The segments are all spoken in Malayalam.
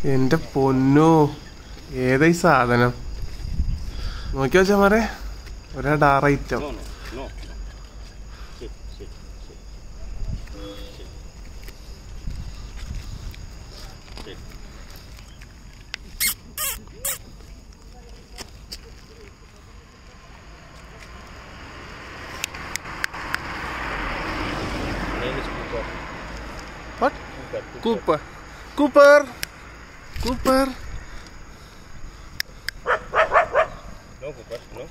എന്റെ പൊന്നോ ഏതായി സാധനം നോക്കി വെച്ചാ മാറേ ഒരാ ഡാർ item No, no, no, no. Sit, sit, sit. Sit. Sit. Name is Cooper. What Cooper. Cooper Cooper Cooper No, Cooper, no.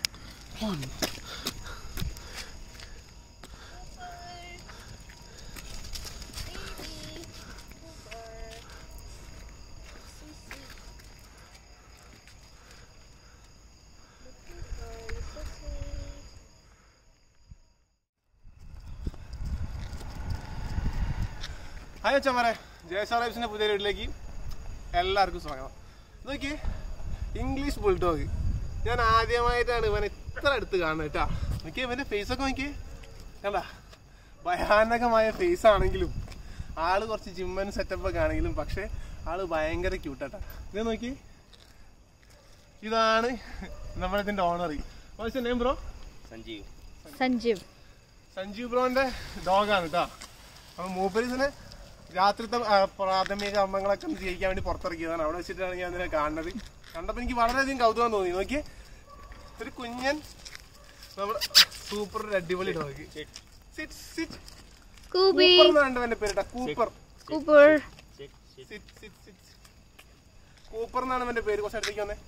Hi അച്ഛന്മാരെ ജയസാർ ലൈബ്സിന്റെ പുതിയ വീട്ടിലേക്ക് എല്ലാവർക്കും സ്വാഗതം നോക്കി ഇംഗ്ലീഷ് ബുൾഡോഗ് ഞാൻ ആദ്യമായിട്ടാണ് ഇവൻ ഇത്ര അടുത്ത് കാണുന്നത് കേട്ടാ നോക്കി ഇവന്റെ ഫേസ് ഒക്കെ നോക്കി കണ്ട ഭയാനകമായ ഫേസ് ആണെങ്കിലും ആള് കുറച്ച് ജിമ്മൻ സെറ്റപ്പ് ഒക്കെ ആണെങ്കിലും പക്ഷെ ആള് ഭയങ്കര ക്യൂട്ടാട്ടാ ഇത് നോക്കി ഇതാണ് നമ്മുടെ ഇതിന്റെ owner what's name bro Sanjeev. Sanjeev Sanjeev ബ്രോന്റെ ഡോഗാണ് കേട്ടോ അപ്പൊ മൂപ്പരിസിനെ രാത്രിത്തെ ആ, പ്രാഥമിക കർമ്മങ്ങളൊക്കെ ഒന്ന് ചെയ്യിക്കാൻ വേണ്ടി പുറത്തിറക്കിയതാണ് അവിടെ വെച്ചിട്ടാണ് ഞാൻ ഇതിനെ കാണുന്നത് കണ്ടപ്പോ എനിക്ക് വളരെയധികം കൗതുകം തോന്നി നോക്കിയേ ഒരു കുഞ്ഞൻ നമ്മുടെ സൂപ്പർ ഒരു അടിപൊളി ഡോഗ് Sit, കൂബി കൂപ്പർ എന്നാണ് എന്റെ പേര് കേട്ടോ Cooper Cooper sit, sit. Sit sit sit Cooper എന്നാണ് അവന്റെ പേര് കുറച്ച് അടുത്തേക്ക് വന്നേ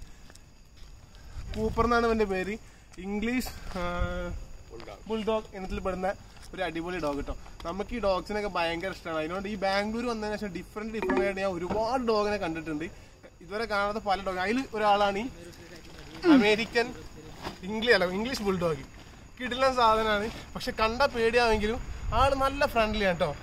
കൂപ്പർ എന്നാണ് അവന്റെ പേര് ഇംഗ്ലീഷ് Bulldog. ബുൾഡോഗ് ഇനത്തിൽ പെടുന്ന ഒരു അടിപൊളി ഡോഗ് കേട്ടോ നമുക്ക് ഈ ഡോഗ്സിനൊക്കെ ഭയങ്കര ഇഷ്ടമാണ് അതിനോട് ഈ ബാംഗ്ലൂർ വന്നതിന് ശേഷം ഡിഫറെന്റ് ഡിഫറെന്റ് ആയിട്ട് ഞാൻ ഒരുപാട് ഡോഗിനെ കണ്ടിട്ടുണ്ട് ഇതുവരെ കാണാത്ത പല ഡോഗ് അതിൽ ഒരാളാണ് ഈ അമേരിക്കൻ ഇംഗ്ലീഷ് അല്ല ഇംഗ്ലീഷ് ബുൾഡോഗ് കിടിലൻ സാധനമാണ് പക്ഷെ കണ്ട പേടിയാണെങ്കിലും ആള് നല്ല ഫ്രണ്ട്ലി ആണ് കേട്ടോ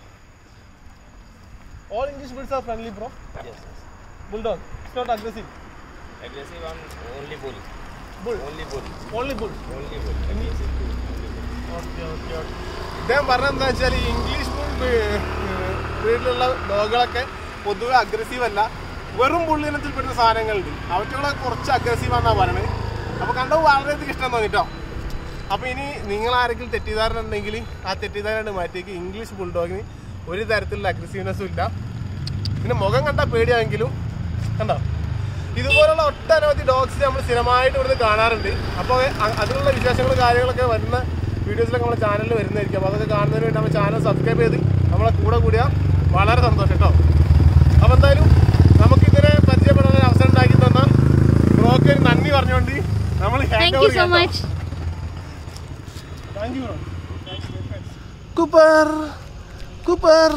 all English bulls are friendly bro Yes, yes. Bulldog it's not aggressive Aggressive on only bull. Bull. Only bull. Only bull Only bull. Aggressive to only bull. Okay okay okay ഇദ്ദേഹം പറഞ്ഞത് എന്താ വെച്ചാൽ ഈ ഇംഗ്ലീഷ് വീട്ടിലുള്ള ഡോഗുകളൊക്കെ പൊതുവെ അഗ്രസീവ് അല്ല വെറും പുള്ളിനത്തിൽപ്പെടുന്ന സാധനങ്ങളുണ്ട് അവറ്റകളൊക്കെ കുറച്ച് അഗ്രസീവ് ആണെന്നാ പറയണത് അപ്പൊ കണ്ടത് വളരെയധികം ഇഷ്ടം തോന്നിട്ടോ അപ്പൊ ഇനി നിങ്ങൾ ആരെങ്കിലും തെറ്റിദ്ധാരണ ഉണ്ടെങ്കിൽ ആ തെറ്റിദ്ധാരണ മാറ്റിയേക്ക് ഇംഗ്ലീഷ് ബുൾഡോഗിന് ഒരു തരത്തിലുള്ള അഗ്രസീവ്നെസ്സും ഇല്ല പിന്നെ മുഖം കണ്ടാൽ പേടിയാണെങ്കിലും കണ്ടോ ഇതുപോലുള്ള ഒട്ടനവധി ഡോഗ്സ് നമ്മൾ സ്ഥിരമായിട്ട് ഇവിടുന്ന് കാണാറുണ്ട് അപ്പോൾ അതിനുള്ള വിശേഷങ്ങളും കാര്യങ്ങളൊക്കെ വരുന്ന വീഡിയോസിലൊക്കെ നമ്മുടെ ചാനലിൽ വരുന്നതായിരിക്കും അപ്പോൾ അതൊക്കെ കാണുന്നതിന് വേണ്ടി നമ്മുടെ ചാനൽ സബ്സ്ക്രൈബ് ചെയ്ത് നമ്മളെ കൂടെ കൂടിയാൽ വളരെ സന്തോഷം കേട്ടോ അപ്പോൾ എന്തായാലും നമുക്ക് ഇതിനെ പരിചയപ്പെടാൻ ഒരു അവസരം ഉണ്ടാക്കി തന്ന ബ്രോക്ക് ഒരു നന്ദി പറഞ്ഞുകൊണ്ട് നമ്മൾ thank you so much thank you Cooper Cooper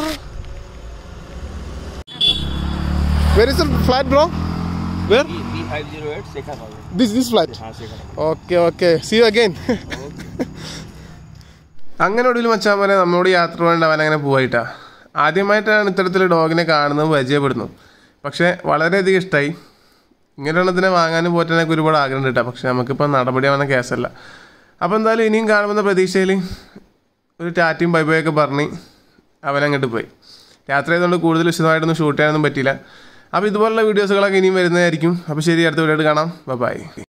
very is flat bro where B B five zero eight Shekhar Bhagat. This this flat हाँ Shekhar. Okay okay see you again അങ്ങനെ ഒടുവിൽ മച്ചാൻ പോലെ നമ്മളോട് യാത്ര വേണ്ട അവൻ അങ്ങനെ പോയിട്ടാ ആദ്യമായിട്ടാണ് ഇത്തരത്തിൽ ഡോഗിനെ കാണുന്നത് പരിചയപ്പെടുന്നു പക്ഷേ വളരെയധികം ഇഷ്ടമായി ഇങ്ങനെയുള്ളതിനെ വാങ്ങാനും പോറ്റാനൊക്കെ ഒരുപാട് ആഗ്രഹം കേട്ടോ പക്ഷെ നമുക്കിപ്പോൾ നടപടിയാവുന്ന കേസല്ല അപ്പോൾ എന്തായാലും ഇനിയും കാണുമെന്ന പ്രതീക്ഷയിൽ ഒരു ടാറ്റയും ബൈ ബൈ ഒക്കെ പറഞ്ഞ് അവൻ അങ്ങോട്ട് പോയി രാത്രി ആയതുകൊണ്ട് കൂടുതൽ വിശദമായിട്ടൊന്നും ഷൂട്ട് ചെയ്യാനൊന്നും പറ്റിയില്ല അപ്പോൾ ഇതുപോലുള്ള വീഡിയോസുകളൊക്കെ ഇനിയും വരുന്നതായിരിക്കും അപ്പോൾ ശരി അടുത്ത വീഡിയോ കാണാം ബൈ